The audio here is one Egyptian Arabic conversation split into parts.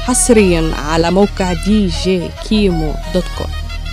حصريا على موقع دي جي كيمو دوت كوم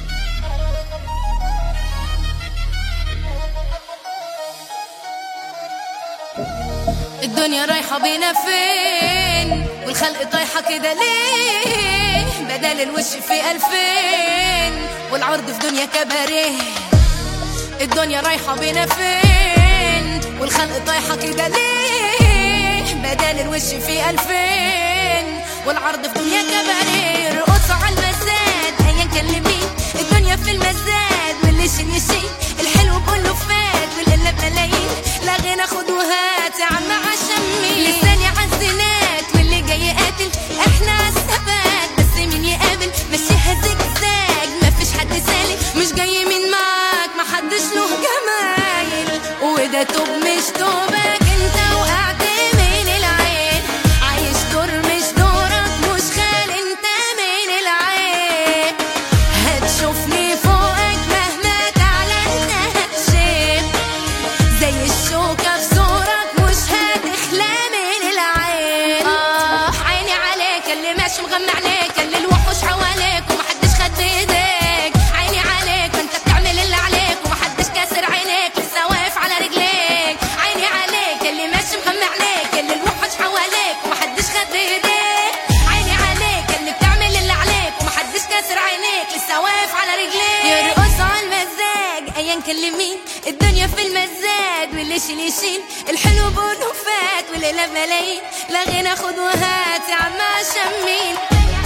الدنيا رايحة بينا فين والخلق طايحة كده ليه بدل الوش في ألفين والعرض في دنيا كباريه الدنيا رايحة بينا فين والخلق طايحة كده ليه بدل الوش في ألفين والعرض في دنيا كباريه رقصوا على المزاد أيا كان لمين الدنيا في المزاد واللي يشيل يشيل الحلو كله فات والقلة بملايين لا غنى خد وهات يا عم عشان مين لساني عالزنات واللي جاي قاتل احنا عالثبات بس مين يقابل مشيها زجزاج مفيش حد سالك مش جاي مين معاك محدش له جمايل وده توب مش توبك انت وقعت من العين عايش دور مش دورك مش خال انت من العين هتشوفني فوقك مهما تعلى انت هتشيب زي الشوكة في زورك مش هتخلى من العين آه عيني عليك اللي ماشي مغمى عليك اللي الوحوش حواليك ومحدش خد بإيديك عيني عليك وانت بتعمل اللي عليك ومحدش كاسر عينيك لسه واقف على رجليك عيني عليك اللي ماشي مغمى عليك اللي الوحوش حواليك ومحدش خد بإيديك عيني عليك اللي بتعمل اللي عليك ومحدش كاسر عينيك لسه واقف على رجليك يرقص على المزاج ايا كان لمين الدنيا في المزاد واللي يشيل يشيل الحلو بونه فات والليلة بملايين لا غنى خد وهات يا عم عشان مين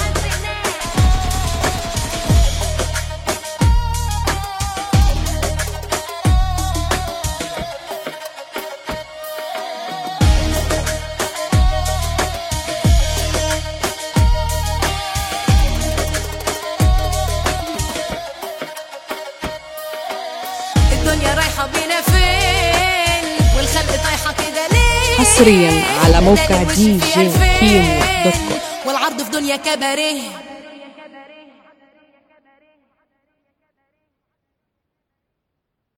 الدنيا رايحة بينا فين والخلق طايحة كده ليه حصرياً على موقع بدل الوش دي في جي ألفين كيمو دوت كوم. والعرض في دنيا كباريه